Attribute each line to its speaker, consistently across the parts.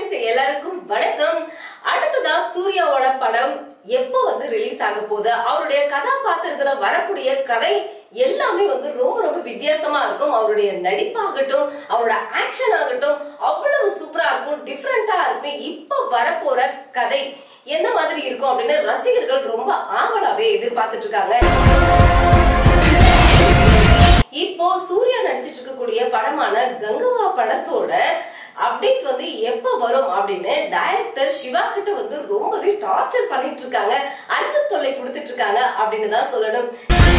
Speaker 1: friends எல்லாருக்கும் வணக்கம் அடுத்ததா சூர்யாவோட படம் எப்போ வந்து ரிலீஸ் ஆக போகுது அவருடைய கதாபாத்திரத்துல வரக்கூடிய கதை எல்லாமே வந்து ரொம்ப ரொம்ப வித்தியாசமா இருக்கும் அவருடைய நடிப்பாகட்டும் அவரோட ஆக்ஷன் ஆகட்டும் அவ்வளவு சூப்பரா இருக்கும் டிஃப்ரெண்டா இருக்கும் இப்ப வரப்போற கதை என்ன மாதிரி இருக்கும் அப்படின்னு ரசிகர்கள் ரொம்ப ஆவலாவே எதிர்பார்த்துட்டு இருக்காங்க இப்போ சூர்யா நடிச்சிட்டு இருக்கக்கூடிய படமான கங்கவா படத்தோட அப்டேட் வந்து எப்ப வரும் அப்படின்னு டைரக்டர் சிவா கிட்ட வந்து ரொம்பவே டார்ச்சர் பண்ணிட்டு இருக்காங்க அன்பு தொல்லை கொடுத்துட்டு இருக்காங்க அப்படின்னு தான் சொல்லணும்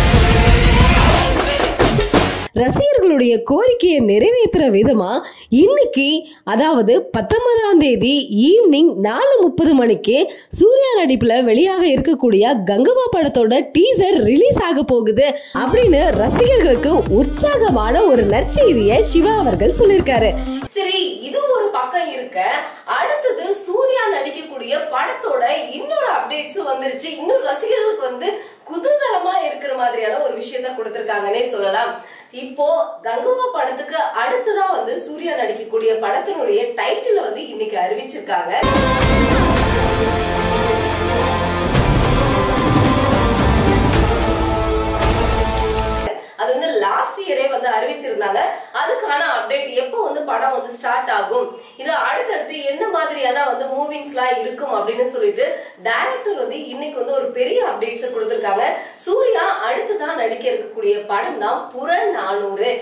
Speaker 2: ரசிகர்களுடைய கோரிக்கையை நிறைவேற்றுற விதமா இன்னைக்கு அதாவது பத்தொன்பதாம் தேதி ஈவினிங் நாலு முப்பது மணிக்கு சூர்யா நடிப்புல வெளியாக இருக்கக்கூடிய கங்கவா படத்தோட டீசர் ரிலீஸ் ஆக போகுது அப்படின்னு ரசிகர்களுக்கு உற்சாகமான ஒரு நற்செய்தியை சிவா அவர்கள் சொல்லியிருக்காரு
Speaker 1: சரி இது ஒரு பக்கம் இருக்க அடுத்தது சூர்யா நடிக்கக்கூடிய படத்தோட இன்னொரு அப்டேட்ஸ் வந்துருச்சு இன்னும் ரசிகர்களுக்கு வந்து குதூகலமா இருக்கிற மாதிரியான ஒரு விஷயத்த கொடுத்திருக்காங்கன்னே சொல்லலாம் இப்போ கங்குவா படத்துக்கு அடுத்துதான் வந்து சூர்யா நடிக்கக்கூடிய படத்தினுடைய டைட்டில வந்து இன்னைக்கு அறிவிச்சிருக்காங்க அது வந்து லாஸ்ட் இயரே வந்து அறிவிச்சிருந்தாங்க அதுக்கான அப்டேட் எப்போ வந்து படம் வந்து ஸ்டார்ட் ஆகும் இது அடுத்தடுத்து என்ன மாதிரியான வந்து மூவிங்ஸ்லாம் இருக்கும் அப்படின்னு சொல்லிட்டு டைரக்டர் வந்து இன்னைக்கு வந்து ஒரு பெரிய அப்டேட்ஸ் கொடுத்திருக்காங்க சூர்யா அடுத்துதான் நடிக்க இருக்கக்கூடிய படம் தான் புறநானூறு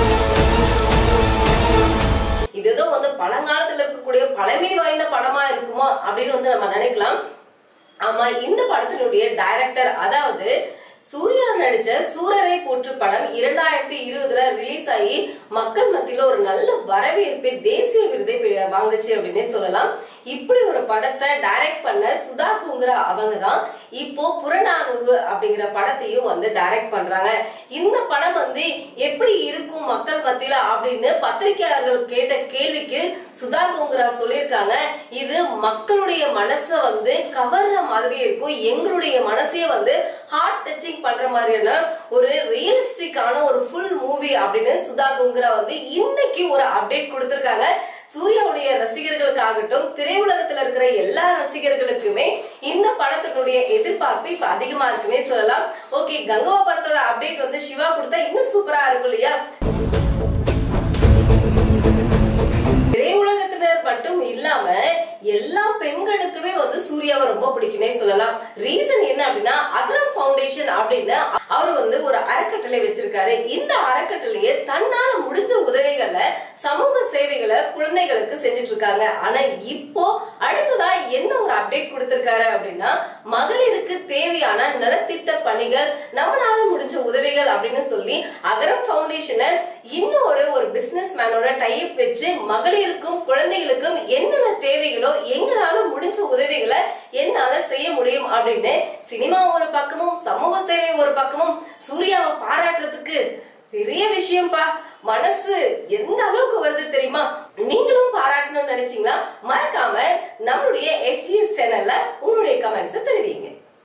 Speaker 1: இதுதான் வந்து பழங்காலத்துல இருக்கக்கூடிய பழமை வாய்ந்த படமா இருக்குமோ அப்படின்னு வந்து நம்ம நினைக்கலாம் ஆமா இந்த படத்தினுடைய டைரக்டர் அதாவது சூர்யா நடிச்ச சூரரை போற்று படம் இரண்டாயிரத்தி இருபதுல ரிலீஸ் ஆகி மக்கள் மத்தியில ஒரு நல்ல வரவேற்பை தேசிய விருதை பெ- வாங்குச்சு அப்படின்னே சொல்லலாம் இப்படி ஒரு படத்தை டைரக்ட் பண்ண சுதா குங்குரா அவங்க தான் இப்போ புறநானூறு அப்படிங்கிற படத்தையும் வந்து டைரக்ட் பண்றாங்க இந்த படம் வந்து எப்படி இருக்கும் மக்கள் மத்தியில அப்படின்னு பத்திரிகையாளர்கள் கேட்ட கேள்விக்கு சுதா குங்குரா சொல்லியிருக்காங்க இது மக்களுடைய மனச வந்து கவர்ற மாதிரி இருக்கும் எங்களுடைய மனசையே வந்து ஹார்ட் டச்சிங் பண்ற மாதிரியான ஒரு ரியலிஸ்டிக்கான ஒரு ஃபுல் மூவி அப்படின்னு சுதா குங்குரா வந்து இன்னைக்கு ஒரு அப்டேட் கொடுத்திருக்காங்க சூர்யாவுடைய ரசிகர்களுக்காகட்டும் திரையுலகத்துல இருக்கிற எல்லா ரசிகர்களுக்குமே இந்த படத்தினுடைய எதிர்பார்ப்பு இப்ப அதிகமா இருக்குன்னே சொல்லலாம் ஓகே கங்கவா படத்தோட அப்டேட் வந்து சிவா கொடுத்தா இன்னும் சூப்பரா இருக்கும் இல்லையா திரையுலகத்தினர் மட்டும் இல்லாம எல்லா பெண்களுக்குமே வந்து சூர்யாவை ரொம்ப பிடிக்கும்னே சொல்லலாம் ரீசன் என்ன அப்படின்னா அகரம் ஃபவுண்டேஷன் அப்படின்னு அவர் வந்து ஒரு அறக்கட்டளை வச்சிருக்காரு இந்த அறக்கட்டளையே தன்னால முடிஞ்ச உதவிகளை சமூக சேவைகளை குழந்தைகளுக்கு செஞ்சுட்டு இருக்காங்க ஆனா இப்போ அடுத்ததா என்ன ஒரு அப்டேட் கொடுத்திருக்காரு அப்படின்னா மகளிருக்கு தேவையான நலத்திட்ட பணிகள் நம்மளால முடிஞ்ச உதவிகள் அப்படின்னு சொல்லி அகரம் ஃபவுண்டேஷனை இன்னொரு ஒரு பிசினஸ் மேனோட டைப் வச்சு மகளிருக்கும் குழந்தைகளுக்கும் என்னென்ன தேவைகளோ எங்களால முடிஞ்ச உதவிகளை என்னால செய்ய முடியும் அப்படின்னு சினிமா ஒரு பக்கமும் சமூக சேவை ஒரு பக்கமும் சூர்யாவை பாராட்டுறதுக்கு பெரிய விஷயம்ப்பா மனசு எந்த அளவுக்கு வருது தெரியுமா நீங்களும் பாராட்டணும்னு நினைச்சீங்களா மறக்காம நம்மளுடைய எஸ்டிஎஸ் சேனல்ல உங்களுடைய கமெண்ட்ஸ் தெரிவிங்க